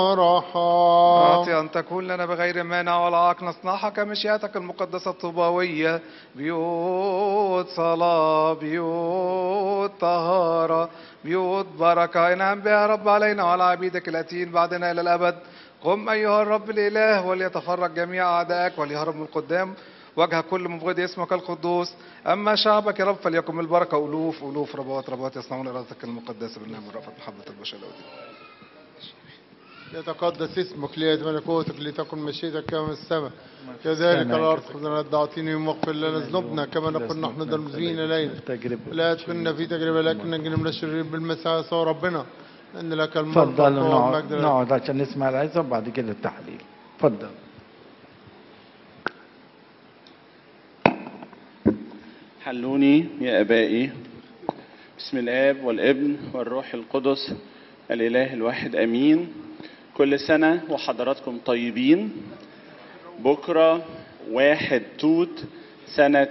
مرحا أعطي أن تكون لنا بغير مانع ولا عاق نصنعها كمشيئتك المقدسة الطوباوية بيوت صلاة بيوت طهارة بيوت بركة انعم بها رب علينا وعلى عبيدك الأتين بعدنا إلى الأبد قم أيها الرب الإله وليتفرج جميع أعدائك وليهرب من قدام وجه كل مبغض اسمك القدوس أما شعبك يا رب فليكن البركة ألوف ألوف ربوات ربوات يصنعون إرادتك المقدسة بالنعم والرأفة محبة البشر الأودية يتقدس اسمك ليأتي ملكوتك لتكن مشيئتك كما في السماء كذلك الأرض خذنا الضعتين واغفر لنا ذنوبنا كما نقول نحن ذا المذنبين إلينا لا تدخلنا في تجربة لكن نجنا من الشرير بالمسيح يسوع ربنا إن لك الملك اتفضلوا والقوة نقعد والمجد لك. نقعد عشان نسمع العزة وبعد كده التحليل اتفضل حلوني يا أبائي بسم الآب والابن والروح القدس الإله الواحد أمين كل سنة وحضراتكم طيبين بكرة واحد توت سنة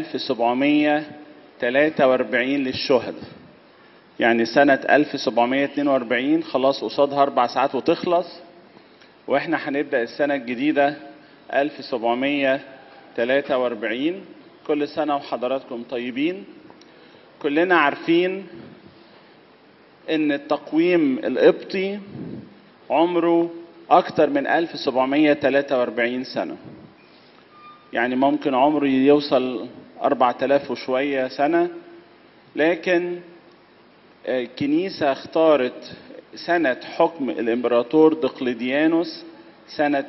1743 للشهداء يعني سنة 1742 خلاص قصادها أربع ساعات وتخلص وإحنا هنبدأ السنة الجديدة 1743 كل سنة وحضراتكم طيبين كلنا عارفين ان التقويم القبطي عمره اكتر من 1743 سنة يعني ممكن عمره يوصل 4000 وشوية سنة لكن آه، الكنيسة اختارت سنة حكم الامبراطور دقلديانوس سنة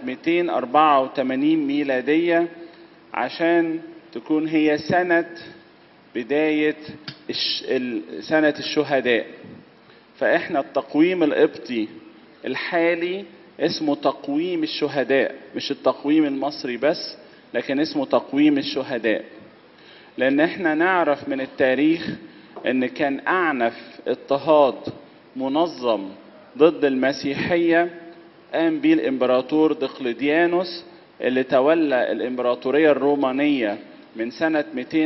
284 ميلادية عشان تكون هي سنة بداية الش... ال- سنة الشهداء فإحنا التقويم القبطي الحالي اسمه تقويم الشهداء مش التقويم المصري بس لكن اسمه تقويم الشهداء لأن إحنا نعرف من التاريخ إن كان أعنف اضطهاد منظم ضد المسيحية قام به الإمبراطور دقلديانوس اللي تولى الإمبراطورية الرومانية من سنة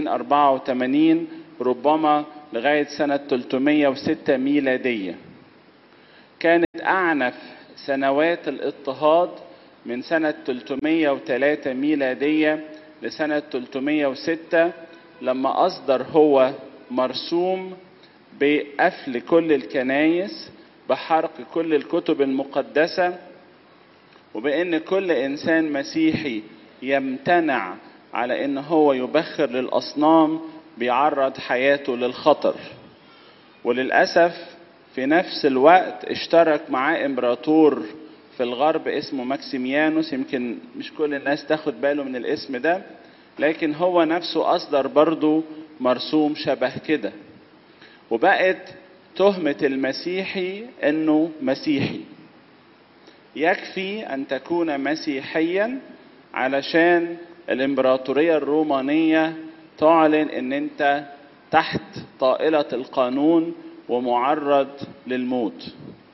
284 ربما لغاية سنة 306 ميلادية كانت أعنف سنوات الاضطهاد من سنة 303 ميلادية لسنة 306 لما أصدر هو مرسوم بقفل كل الكنايس بحرق كل الكتب المقدسة وبأن كل إنسان مسيحي يمتنع على أن هو يبخر للأصنام بيعرض حياته للخطر وللأسف في نفس الوقت اشترك معاه إمبراطور في الغرب اسمه ماكسيميانوس يمكن مش كل الناس تاخد باله من الاسم ده لكن هو نفسه أصدر برضو مرسوم شبه كده وبقت تهمة المسيحي انه مسيحي يكفي ان تكون مسيحيا علشان الامبراطورية الرومانية تعلن ان انت تحت طائلة القانون ومعرض للموت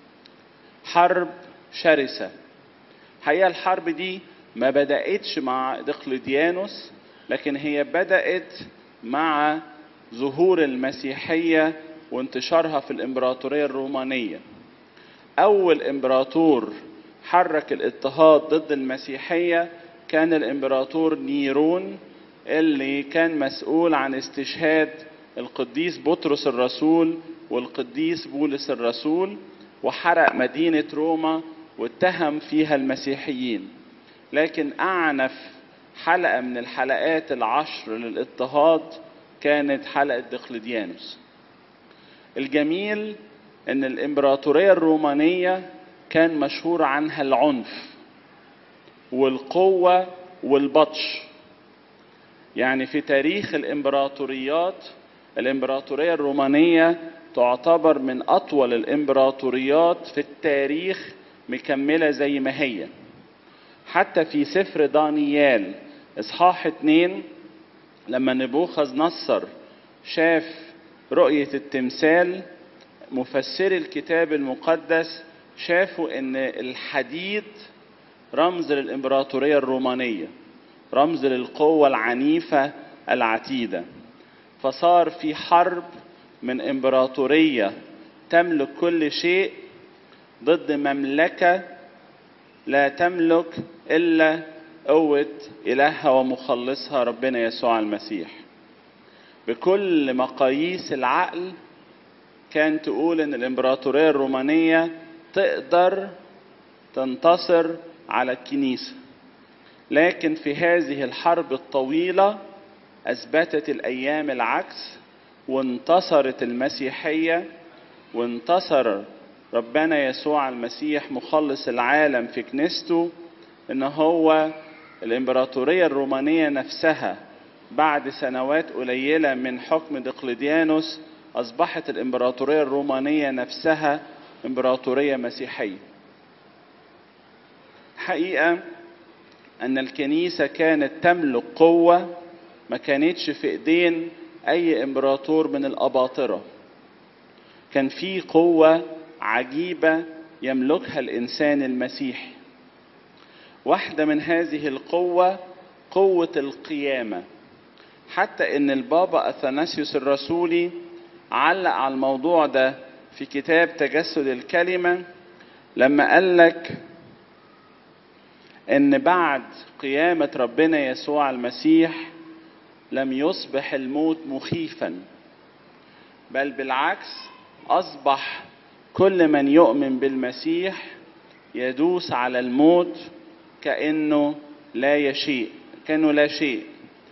حرب شرسة حقيقة الحرب دي ما بدأتش مع دقلديانوس لكن هي بدأت مع ظهور المسيحية وانتشارها في الإمبراطورية الرومانية أول إمبراطور حرك الاضطهاد ضد المسيحية كان الإمبراطور نيرون اللي كان مسؤول عن استشهاد القديس بطرس الرسول والقديس بولس الرسول وحرق مدينة روما واتهم فيها المسيحيين لكن أعنف حلقة من الحلقات العشر للاضطهاد كانت حلقة دقلديانوس الجميل ان الامبراطورية الرومانية كان مشهور عنها العنف والقوة والبطش يعني في تاريخ الامبراطوريات الامبراطورية الرومانية تعتبر من اطول الامبراطوريات في التاريخ مكملة زي ما هي حتى في سفر دانيال اصحاح اتنين لما نبوخذ نصر شاف رؤية التمثال مفسري الكتاب المقدس شافوا ان الحديد رمز للامبراطورية الرومانية رمز للقوة العنيفة العتيدة فصار في حرب من امبراطورية تملك كل شيء ضد مملكة لا تملك إلا قوة إلهها ومخلصها ربنا يسوع المسيح بكل مقاييس العقل كان تقول ان الامبراطوريه الرومانيه تقدر تنتصر على الكنيسه لكن في هذه الحرب الطويله اثبتت الايام العكس وانتصرت المسيحيه وانتصر ربنا يسوع المسيح مخلص العالم في كنيسته ان هو الامبراطوريه الرومانيه نفسها بعد سنوات قليله من حكم دقلديانوس اصبحت الامبراطوريه الرومانيه نفسها امبراطوريه مسيحيه حقيقه ان الكنيسه كانت تملك قوه ما كانتش في ايدين اي امبراطور من الاباطره كان في قوه عجيبه يملكها الانسان المسيحي واحده من هذه القوه قوه القيامه حتى ان البابا اثناسيوس الرسولي علق على الموضوع ده في كتاب تجسد الكلمه لما قال لك ان بعد قيامه ربنا يسوع المسيح لم يصبح الموت مخيفا بل بالعكس اصبح كل من يؤمن بالمسيح يدوس على الموت كانه لا يشيء كانه لا شيء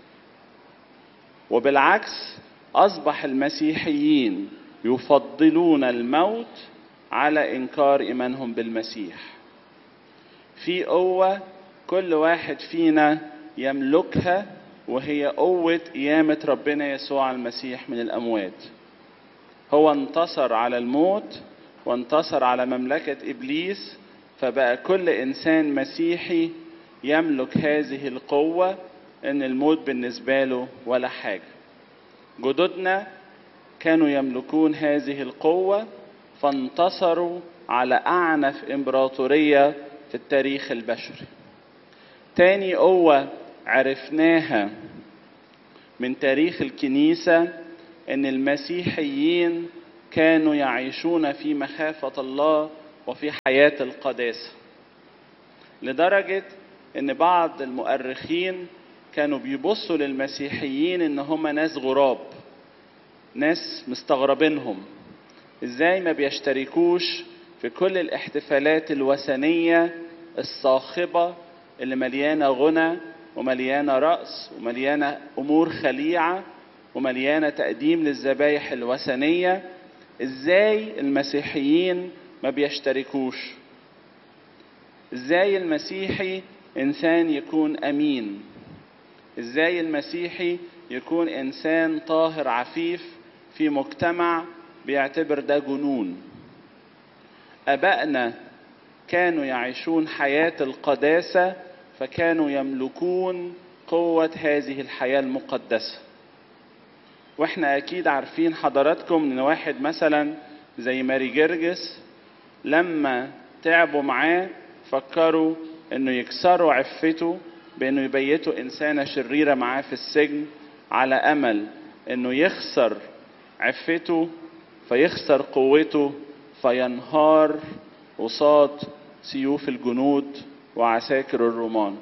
وبالعكس اصبح المسيحيين يفضلون الموت على انكار ايمانهم بالمسيح في قوه كل واحد فينا يملكها وهي قوه قيامه ربنا يسوع المسيح من الاموات هو انتصر على الموت وانتصر على مملكه ابليس فبقى كل انسان مسيحي يملك هذه القوه ان الموت بالنسبه له ولا حاجه جدودنا كانوا يملكون هذه القوه فانتصروا على اعنف امبراطوريه في التاريخ البشري تاني قوه عرفناها من تاريخ الكنيسه ان المسيحيين كانوا يعيشون في مخافه الله وفي حياه القداسه لدرجه ان بعض المؤرخين كانوا بيبصوا للمسيحيين ان هم ناس غراب ناس مستغربينهم ازاي ما بيشتركوش في كل الاحتفالات الوثنيه الصاخبه اللي مليانه غنى ومليانه رقص ومليانه امور خليعه ومليانه تقديم للذبايح الوثنيه ازاي المسيحيين ما بيشتركوش ازاي المسيحي انسان يكون امين ازاي المسيحي يكون انسان طاهر عفيف في مجتمع بيعتبر ده جنون ابائنا كانوا يعيشون حياه القداسه فكانوا يملكون قوه هذه الحياه المقدسه واحنا اكيد عارفين حضراتكم ان واحد مثلا زي ماري جرجس لما تعبوا معاه فكروا انه يكسروا عفته بانه يبيتوا انسانه شريره معاه في السجن على امل انه يخسر عفته فيخسر قوته فينهار قصاد سيوف الجنود وعساكر الرومان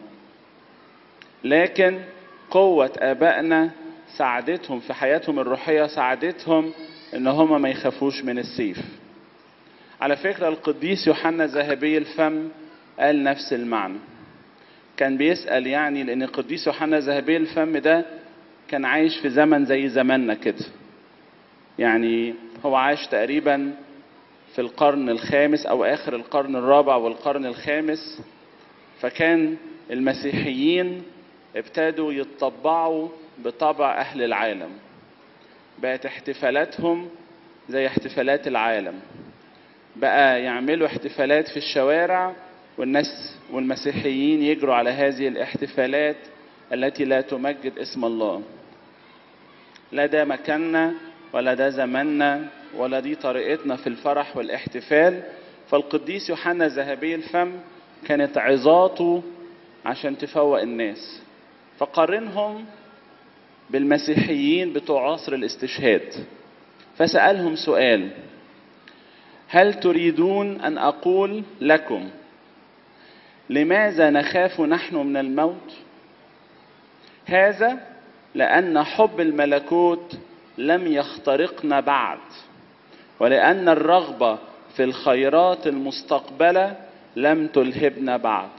لكن قوة آبائنا ساعدتهم في حياتهم الروحية ساعدتهم إن هم ما يخافوش من السيف. على فكرة القديس يوحنا ذهبي الفم قال نفس المعنى. كان بيسأل يعني لأن القديس يوحنا ذهبي الفم ده كان عايش في زمن زي زماننا كده. يعني هو عاش تقريبا في القرن الخامس أو آخر القرن الرابع والقرن الخامس فكان المسيحيين ابتدوا يتطبعوا بطبع أهل العالم بقت احتفالاتهم زي احتفالات العالم بقى يعملوا احتفالات في الشوارع والناس والمسيحيين يجروا على هذه الاحتفالات التي لا تمجد اسم الله لا ده مكاننا ولا ده زماننا ولا دي طريقتنا في الفرح والاحتفال فالقديس يوحنا ذهبي الفم كانت عظاته عشان تفوق الناس فقارنهم بالمسيحيين بتوع عصر الاستشهاد فسألهم سؤال هل تريدون أن أقول لكم لماذا نخاف نحن من الموت هذا لان حب الملكوت لم يخترقنا بعد ولان الرغبه في الخيرات المستقبله لم تلهبنا بعد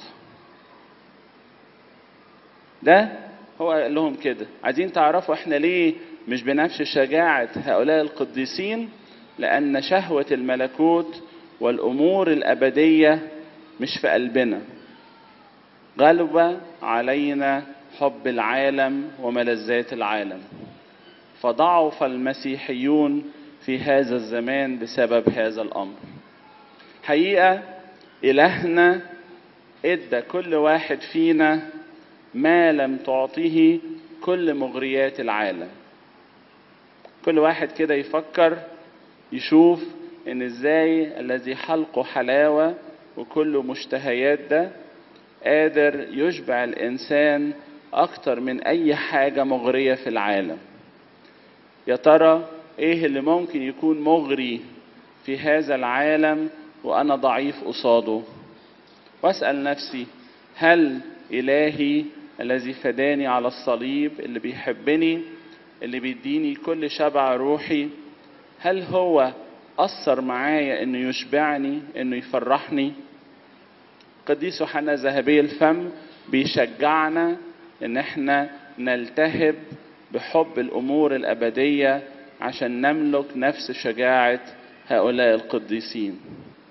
ده هو قال لهم كده عايزين تعرفوا احنا ليه مش بنفس شجاعة هؤلاء القديسين لأن شهوة الملكوت والأمور الأبدية مش في قلبنا غلب علينا حب العالم وملذات العالم فضعف المسيحيون في هذا الزمان بسبب هذا الأمر حقيقة إلهنا ادى كل واحد فينا ما لم تعطيه كل مغريات العالم كل واحد كده يفكر يشوف ان ازاي الذي حلقه حلاوة وكله مشتهيات ده قادر يشبع الانسان اكتر من اي حاجة مغرية في العالم يا ترى ايه اللي ممكن يكون مغري في هذا العالم وانا ضعيف قصاده واسأل نفسي هل الهي الذي فداني على الصليب اللي بيحبني اللي بيديني كل شبع روحي هل هو أثر معايا إنه يشبعني إنه يفرحني قديس يوحنا ذهبي الفم بيشجعنا إن إحنا نلتهب بحب الأمور الأبدية عشان نملك نفس شجاعة هؤلاء القديسين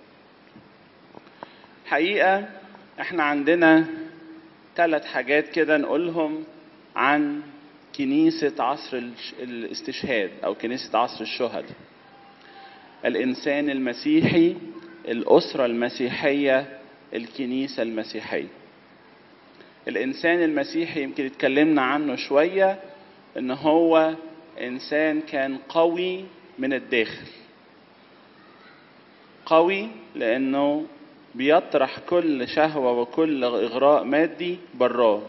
حقيقة إحنا عندنا ثلاث حاجات كده نقولهم عن كنيسة عصر الاستشهاد أو كنيسة عصر الشهداء الإنسان المسيحي الأسرة المسيحية الكنيسة المسيحية الإنسان المسيحي يمكن اتكلمنا عنه شوية إن هو إنسان كان قوي من الداخل قوي لأنه بيطرح كل شهوة وكل إغراء مادي براه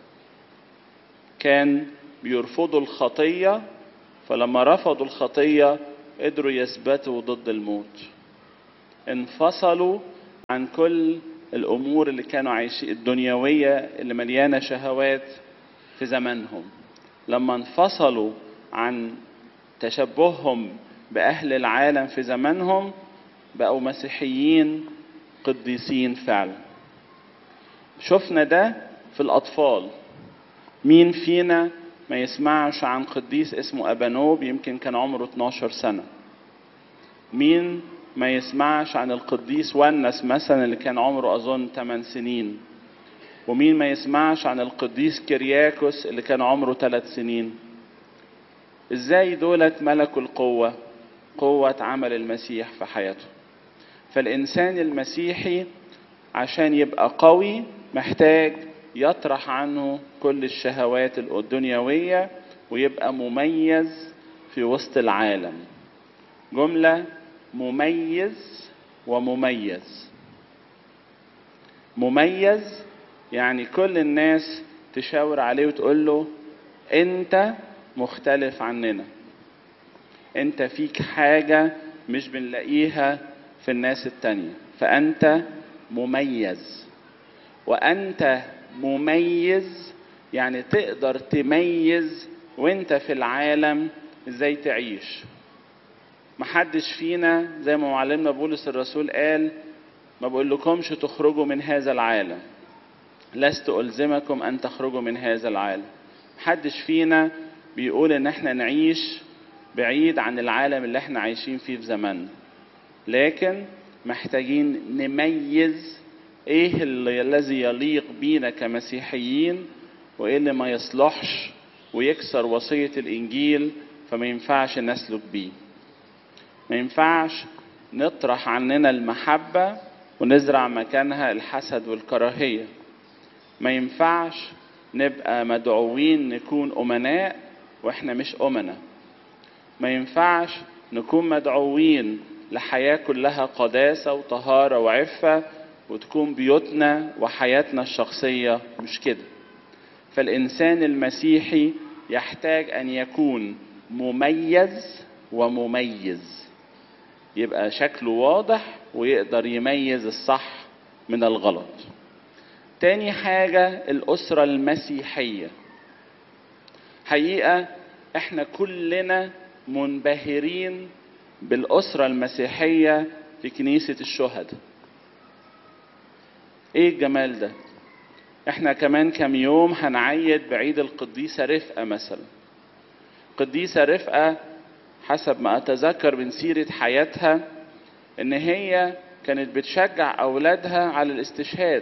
كان بيرفضوا الخطية فلما رفضوا الخطية قدروا يثبتوا ضد الموت انفصلوا عن كل الأمور اللي كانوا عايشين الدنيوية اللي مليانة شهوات في زمانهم لما انفصلوا عن تشبههم بأهل العالم في زمانهم بقوا مسيحيين قديسين فعلا شفنا ده في الأطفال مين فينا ما يسمعش عن قديس اسمه أبانوب يمكن كان عمره 12 سنة مين ما يسمعش عن القديس ونس مثلا اللي كان عمره أظن 8 سنين ومين ما يسمعش عن القديس كرياكوس اللي كان عمره 3 سنين ازاي دولت ملكوا القوة قوة عمل المسيح في حياته فالإنسان المسيحي عشان يبقى قوي محتاج يطرح عنه كل الشهوات الدنيوية ويبقى مميز في وسط العالم جملة مميز ومميز مميز يعني كل الناس تشاور عليه وتقول له انت مختلف عننا انت فيك حاجة مش بنلاقيها في الناس التانية فانت مميز وانت مميز يعني تقدر تميز وانت في العالم ازاي تعيش محدش فينا زي ما معلمنا بولس الرسول قال ما بقول لكمش تخرجوا من هذا العالم لست ألزمكم أن تخرجوا من هذا العالم محدش فينا بيقول إن احنا نعيش بعيد عن العالم اللي احنا عايشين فيه في زماننا لكن محتاجين نميز ايه اللي الذي يليق بينا كمسيحيين وايه اللي ما يصلحش ويكسر وصية الانجيل فما ينفعش نسلك بيه ما ينفعش نطرح عننا المحبة ونزرع مكانها الحسد والكراهية ما ينفعش نبقى مدعوين نكون أمناء وإحنا مش أمنا ما ينفعش نكون مدعوين لحياة كلها قداسة وطهارة وعفة وتكون بيوتنا وحياتنا الشخصية مش كده فالإنسان المسيحي يحتاج أن يكون مميز ومميز يبقى شكله واضح ويقدر يميز الصح من الغلط تاني حاجة الأسرة المسيحية حقيقة احنا كلنا منبهرين بالأسرة المسيحية في كنيسة الشهداء ايه الجمال ده احنا كمان كم يوم هنعيد بعيد القديسة رفقة مثلا قديسة رفقة حسب ما اتذكر من سيرة حياتها ان هي كانت بتشجع اولادها على الاستشهاد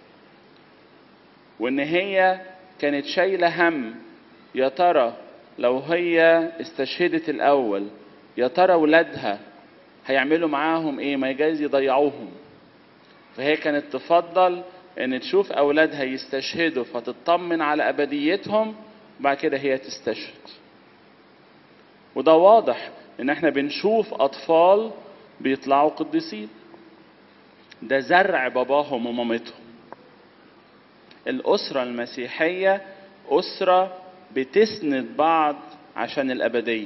وان هي كانت شايله هم يا ترى لو هي استشهدت الاول يا ترى ولادها هيعملوا معاهم ايه ما يجايز يضيعوهم فهي كانت تفضل ان تشوف اولادها يستشهدوا فتطمن على ابديتهم وبعد كده هي تستشهد وده واضح ان احنا بنشوف اطفال بيطلعوا قديسين ده زرع باباهم ومامتهم الأسرة المسيحية أسرة بتسند بعض عشان الأبدية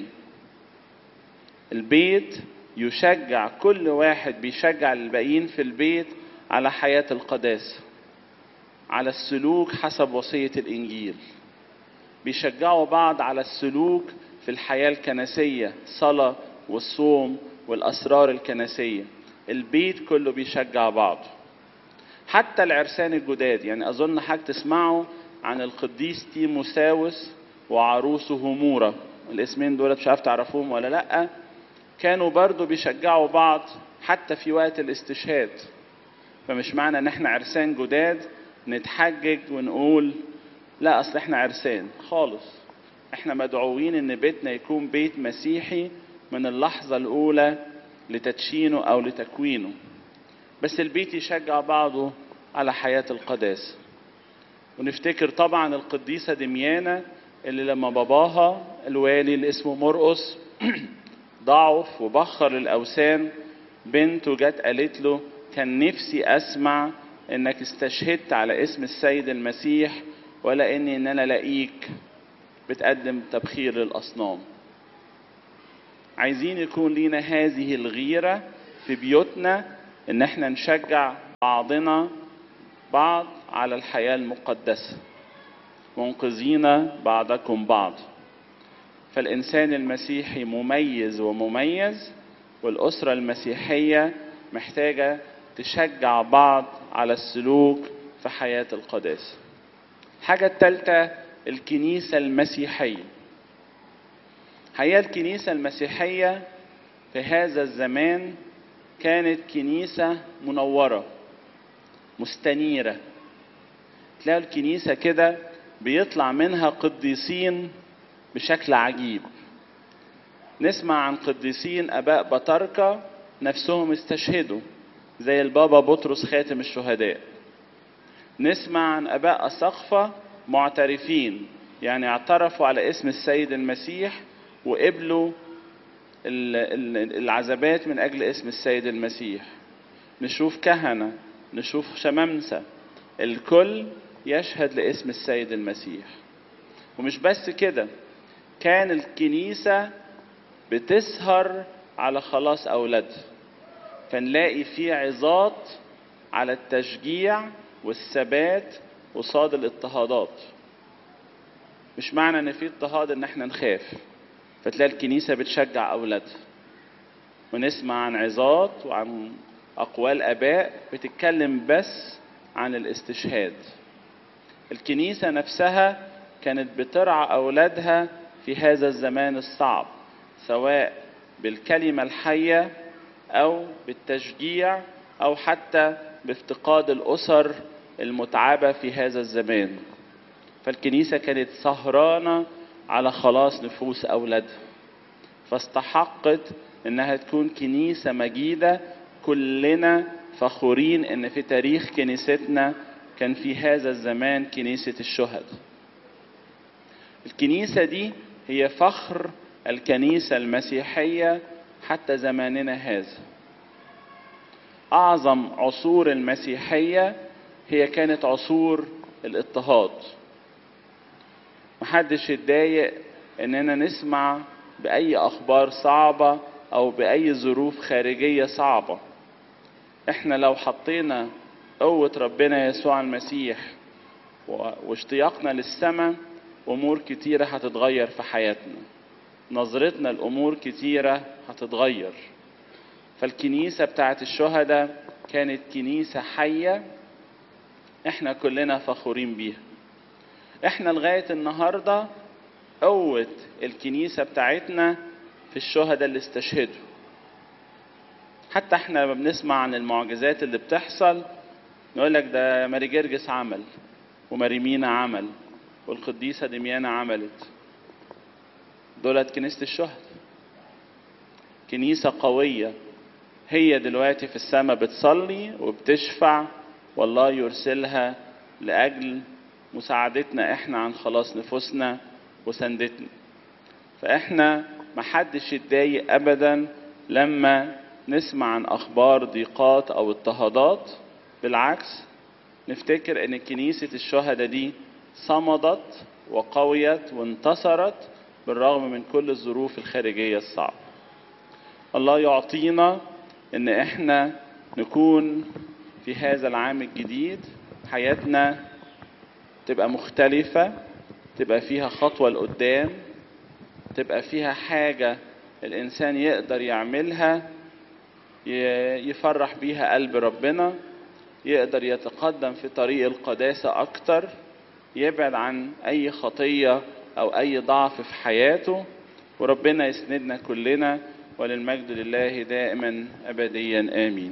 البيت يشجع كل واحد بيشجع الباقيين في البيت على حياة القداسة على السلوك حسب وصية الإنجيل بيشجعوا بعض على السلوك في الحياة الكنسية صلاة والصوم والأسرار الكنسية البيت كله بيشجع بعضه حتى العرسان الجداد يعني أظن حاجة تسمعوا عن القديس تيموساوس وعروسه مورا الاسمين دول مش عارف تعرفوهم ولا لأ كانوا برضو بيشجعوا بعض حتى في وقت الاستشهاد فمش معنى ان احنا عرسان جداد نتحجج ونقول لا اصل احنا عرسان خالص احنا مدعوين ان بيتنا يكون بيت مسيحي من اللحظة الاولى لتدشينه او لتكوينه بس البيت يشجع بعضه على حياة القداسة ونفتكر طبعا القديسة دميانة اللي لما باباها الوالي اللي اسمه مرقس ضعف وبخر الأوثان بنته جت قالت له كان نفسي أسمع إنك استشهدت على اسم السيد المسيح ولا إني إن أنا ألاقيك بتقدم تبخير للأصنام عايزين يكون لينا هذه الغيرة في بيوتنا إن احنا نشجع بعضنا بعض على الحياة المقدسة منقذين بعضكم بعض فالإنسان المسيحي مميز ومميز والأسرة المسيحية محتاجة تشجع بعض على السلوك في حياة القداسة الحاجة الثالثة الكنيسة المسيحية حقيقة الكنيسة المسيحية في هذا الزمان كانت كنيسة منورة مستنيرة تلاقوا الكنيسة كده بيطلع منها قديسين بشكل عجيب نسمع عن قديسين اباء بطاركة نفسهم استشهدوا زي البابا بطرس خاتم الشهداء نسمع عن اباء اسقفة معترفين يعني اعترفوا على اسم السيد المسيح وقبلوا العذابات من اجل اسم السيد المسيح نشوف كهنة نشوف شمامسة الكل يشهد لاسم السيد المسيح ومش بس كده كان الكنيسة بتسهر على خلاص أولادها فنلاقي في عظات على التشجيع والثبات قصاد الاضطهادات مش معنى ان في اضطهاد ان احنا نخاف فتلاقي الكنيسة بتشجع أولادها ونسمع عن عظات وعن أقوال آباء بتتكلم بس عن الاستشهاد الكنيسة نفسها كانت بترعى أولادها في هذا الزمان الصعب سواء بالكلمة الحية أو بالتشجيع أو حتى بافتقاد الأسر المتعبة في هذا الزمان فالكنيسة كانت سهرانة على خلاص نفوس أولادها فاستحقت إنها تكون كنيسة مجيدة كلنا فخورين إن في تاريخ كنيستنا كان في هذا الزمان كنيسة الشهداء الكنيسة دي هي فخر الكنيسة المسيحية حتى زماننا هذا أعظم عصور المسيحية هي كانت عصور الاضطهاد محدش يتضايق اننا نسمع باي اخبار صعبة او باي ظروف خارجية صعبة احنا لو حطينا قوة ربنا يسوع المسيح و- واشتياقنا للسماء أمور كتيرة هتتغير في حياتنا نظرتنا لأمور كتيرة هتتغير فالكنيسة بتاعت الشهداء كانت كنيسة حية احنا كلنا فخورين بيها احنا لغاية النهاردة قوة الكنيسة بتاعتنا في الشهداء اللي استشهدوا حتى احنا لما بنسمع عن المعجزات اللي بتحصل نقول لك ده ماري جرجس عمل وماري مينا عمل والقديسة دميانة عملت دولت كنيسة الشهداء كنيسة قوية هي دلوقتي في السماء بتصلي وبتشفع والله يرسلها لأجل مساعدتنا احنا عن خلاص نفوسنا وسندتنا فاحنا محدش يتضايق ابدا لما نسمع عن اخبار ضيقات او اضطهادات بالعكس نفتكر ان كنيسة الشهداء دي صمدت وقويت وانتصرت بالرغم من كل الظروف الخارجية الصعبة الله يعطينا ان احنا نكون في هذا العام الجديد حياتنا تبقى مختلفة تبقى فيها خطوة لقدام تبقى فيها حاجة الإنسان يقدر يعملها ي- يفرح بيها قلب ربنا يقدر يتقدم في طريق القداسة أكتر يبعد عن أي خطية أو أي ضعف في حياته وربنا يسندنا كلنا وللمجد لله دائما أبديا آمين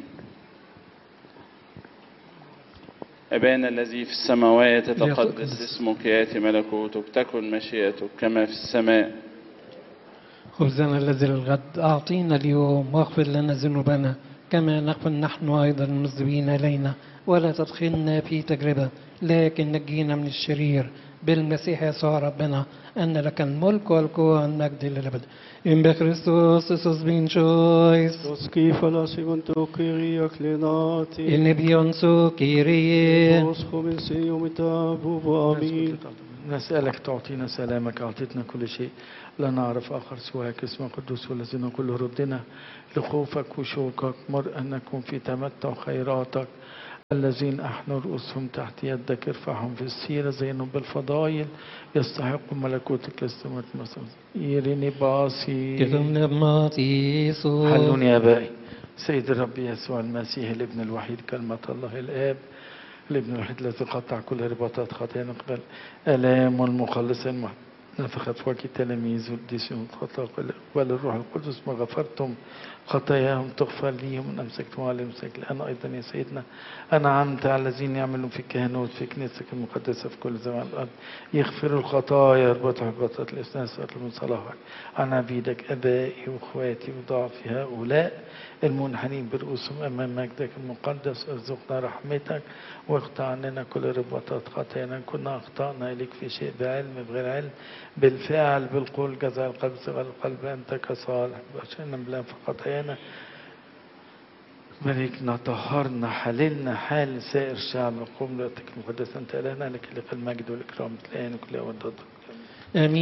أبانا الذي في السماوات يتقدس اسمك يأتي ملكوتك تكن مشيئتك كما في السماء خبزنا الذي للغد أعطينا اليوم واغفر لنا ذنوبنا كما نغفر نحن أيضا المذنبين إلينا ولا تدخلنا في تجربة لكن نجينا من الشرير بالمسيح يسوع ربنا أن لك الملك والقوة والمجد للأبد إن بكريستوس إسوس بين شويس Då skriver sig to Kyrie klenati. إن بيونسو كيريه Oss kommer se om inte Abu Amin. نسألك تعطينا سلامك أعطيتنا كل شيء لا نعرف آخر سواك اسم قدوس والذين كل ردنا لخوفك وشوقك مر أن نكون في تمتع خيراتك الذين أحنوا رؤوسهم تحت يدك ارفعهم في السيرة زينهم بالفضائل يستحقوا ملكوتك لاستمرت مصر يريني باسي كلمنا بماتيسو حلوني يا آبائي سيد الرب يسوع المسيح الابن الوحيد كلمة الله الآب الابن الوحيد الذي قطع كل رباطات خطايا نقبل آلام والمخلص المحب نفخ في وجه التلاميذ والديسون خطا اقبل الروح القدس ما غفرتم خطاياهم تغفر ليهم ان امسكتم على امسك انا ايضا يا سيدنا انعمت على الذين يعملون في الكهنوت في كنيستك المقدسه في كل زمان الارض يغفروا الخطايا يربطوا رباطات الاسنان يطلب من صلاحك عن عبيدك ابائي واخواتي وضعفي هؤلاء المنحنين برؤوسهم امام مجدك المقدس ارزقنا رحمتك واقطع عننا كل رباطات خطايانا كنا اخطانا اليك في شيء بعلم بغير علم بالفعل بالقول جزاء القلب صغر القلب انت كصالح بشرنا بلا في خطايانا ملكنا طهرنا حللنا حال سائر الشعب قوم لك المقدس انت الهنا لك لك المجد والاكرام الان وكل يوم آمين